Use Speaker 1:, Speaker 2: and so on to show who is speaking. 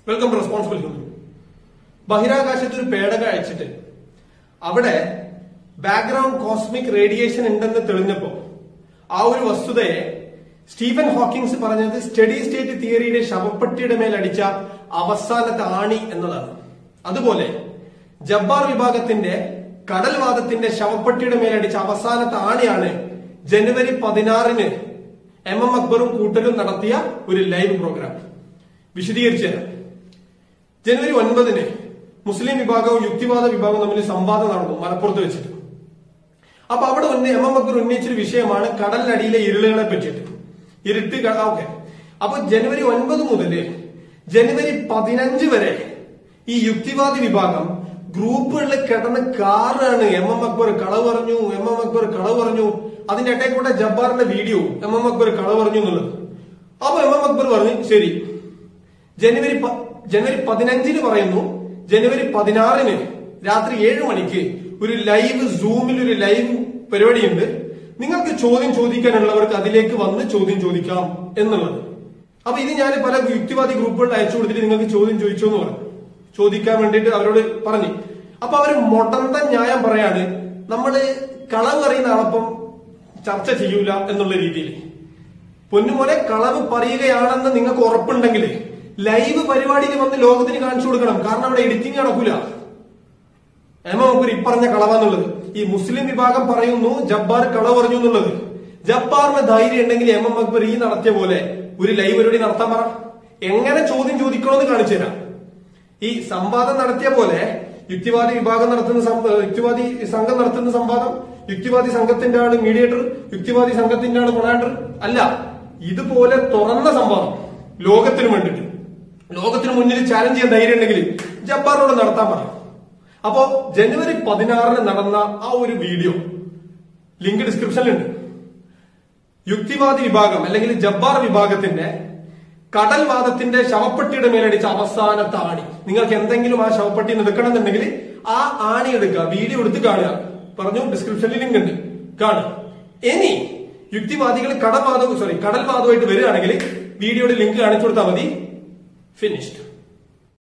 Speaker 1: welcome responsible human ബഹിരാകാശത്ത് ഒരു പേടക അയച്ചിട്ട് അവിടെ ബാക്ക്ഗ്രൗണ്ട് കോസ്മിക് റേഡിയേഷൻ ഉണ്ടെന്ന് തെളിഞ്ഞപ്പോ ആ ഒരു വസ്തുതയെ സ്റ്റീഫൻ ഹോക്കിങ്സ് പറഞ്ഞത് സ്റ്റഡി സ്റ്റേറ്റ് തിയറിയുടെ ശവപ്പെട്ടിയുടെ മേൽ അടിച്ച അവസാനത്തെ ആണി എന്നതാണ് അതുപോലെ ജബ്ബാർ വിഭാഗത്തിന്റെ കടൽവാദത്തിന്റെ ശവപ്പെട്ടിയുടെ മേൽ അടിച്ച അവസാനത്തെ ആണിയാണ് ജനുവരി പതിനാറിന് എം എം അക്ബറും കൂട്ടരും നടത്തിയ ഒരു ലൈവ് പ്രോഗ്രാം വിശദീകരിച്ചു തരാം ജനുവരി ഒൻപതിന് മുസ്ലിം വിഭാഗവും യുക്തിവാദ വിഭാഗവും തമ്മിൽ സംവാദം നടന്നു മലപ്പുറത്ത് വെച്ചിട്ട് അപ്പൊ അവിടെ ഉന്ന എം എം അക്ബർ ഉന്നയിച്ചൊരു വിഷയമാണ് കടലിനടിയിലെ ഇരുളുകളെ പറ്റിയിട്ട് ഇരുട്ട് ഓക്കെ അപ്പൊ ജനുവരി ഒൻപത് മുതൽ ജനുവരി പതിനഞ്ച് വരെ ഈ യുക്തിവാദി വിഭാഗം ഗ്രൂപ്പുകളിൽ കിടന്ന് കാറാണ് എം എം അക്ബർ കളവ് പറഞ്ഞു എം എം അക്ബർ കളവ് പറഞ്ഞു അതിന്റെ ഇടയിൽ കൂടെ ജബ്ബാറിന്റെ വീഡിയോ എം എം അക്ബർ കളവ് പറഞ്ഞു എന്നുള്ളത് അപ്പൊ എം എം അക്ബർ പറഞ്ഞു ശരി ജനുവരി പ- ജനുവരി പതിനഞ്ചിന് പറയുന്നു ജനുവരി പതിനാറിന് രാത്രി ഏഴ് മണിക്ക് ഒരു ലൈവ് സൂമിൽ ഒരു ലൈവ് പരിപാടിയുണ്ട് നിങ്ങൾക്ക് ചോദ്യം ചോദിക്കാനുള്ളവർക്ക് അതിലേക്ക് വന്ന് ചോദ്യം ചോദിക്കാം എന്നുള്ളത് അപ്പൊ ഇത് ഞാൻ പല യുക്തിവാദി ഗ്രൂപ്പുകളിൽ അയച്ചു കൊടുത്തിട്ട് നിങ്ങൾക്ക് ചോദ്യം ചോദിച്ചു എന്ന് പറഞ്ഞു ചോദിക്കാൻ വേണ്ടിയിട്ട് അവരോട് പറഞ്ഞു അപ്പൊ അവര് മൊടന്ത ന്യായം പറയാണ് നമ്മള് കളവ് അറിയുന്ന ആളപ്പം ചർച്ച ചെയ്യൂല എന്നുള്ള രീതിയിൽ പൊന്നുമോനെ കളവ് പറയുകയാണെന്ന് നിങ്ങൾക്ക് ഉറപ്പുണ്ടെങ്കിൽ ലൈവ് പരിപാടിയിൽ വന്ന് ലോകത്തിന് കാണിച്ചു കൊടുക്കണം കാരണം അവിടെ എഡിറ്റിംഗ് നടക്കൂല എമ നമുക്ക് ഇപ്പറഞ്ഞ കളവാന്നുള്ളത് ഈ മുസ്ലിം വിഭാഗം പറയുന്നു ജബ്ബാർ കളവ് പറഞ്ഞു എന്നുള്ളത് ജബ്ബാറിന് ധൈര്യം ഉണ്ടെങ്കിൽ എം എം അക്ബർ ഈ നടത്തിയ പോലെ ഒരു ലൈവ് പരിപാടി നടത്താൻ പറ എങ്ങനെ ചോദ്യം ചോദിക്കണമെന്ന് കാണിച്ചു തരാം ഈ സംവാദം നടത്തിയ പോലെ യുക്തിവാദി വിഭാഗം നടത്തുന്ന സം- യുക്തിവാദി സംഘം നടത്തുന്ന സംവാദം യുക്തിവാദി സംഘത്തിന്റെ ആണ് മീഡിയേറ്റർ യുക്തിവാദി സംഘത്തിന്റെ ആണ് കൊണാണ്ടർ അല്ല ഇതുപോലെ തുറന്ന സംവാദം ലോകത്തിന് വേണ്ടിട്ട് ലോകത്തിന് മുന്നിൽ ചാലഞ്ച് ചെയ്യാൻ ധൈര്യം ഉണ്ടെങ്കിൽ ജബ്ബാറിനോട് നടത്താൻ പറ അപ്പോ ജനുവരി പതിനാറിന് നടന്ന ആ ഒരു വീഡിയോ ലിങ്ക് ഡിസ്ക്രിപ്ഷനിലുണ്ട് യുക്തിവാദി വിഭാഗം അല്ലെങ്കിൽ ജബ്ബാർ വിഭാഗത്തിന്റെ കടൽവാദത്തിന്റെ ശവപ്പെട്ടിയുടെ മേലടിച്ച അവസാനത്തെ ആണി നിങ്ങൾക്ക് എന്തെങ്കിലും ആ ശവപ്പെട്ടി എടുക്കണം എന്നുണ്ടെങ്കിൽ ആ ആണി എടുക്കുക വീഡിയോ എടുത്ത് കാണുക പറഞ്ഞു ഡിസ്ക്രിപ്ഷനിൽ ലിങ്ക് ഉണ്ട് കാണുക ഇനി യുക്തിവാദികൾ കടൽവാദവും സോറി കടൽവാദവുമായിട്ട് വരികയാണെങ്കിൽ വീഡിയോയുടെ ലിങ്ക് കാണിച്ചു കൊടുത്താൽ മതി ഫിനിഷ്ഡ്